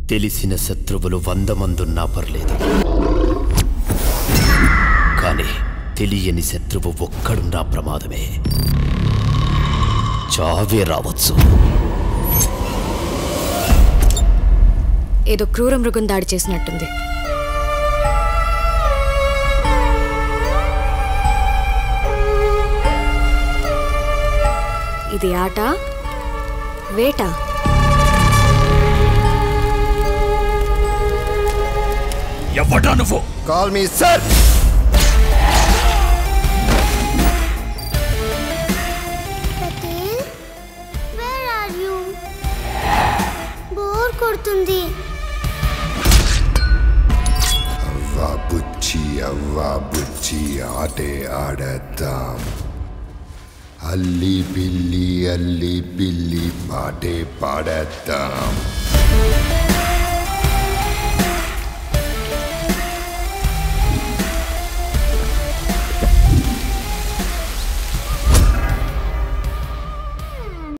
తెలిసిన శత్రువులు వంద మందున్నా పర్లేదు కానీ తెలియని శత్రువు ఒక్కడున్నా ప్రమాదమే చావే రావచ్చు ఏదో క్రూర మృగం దాడి చేసినట్టుంది ఇది ఆట వేట ఎవడా నువ్వు call me sir Patel where are you bore కొడుతుంది అవ్వా బుచ్చి అవ్వా బుచ్చి ఆటే ఆడతాం అల్లి బిల్లి అల్లి బిల్లి పాటే పాడతాం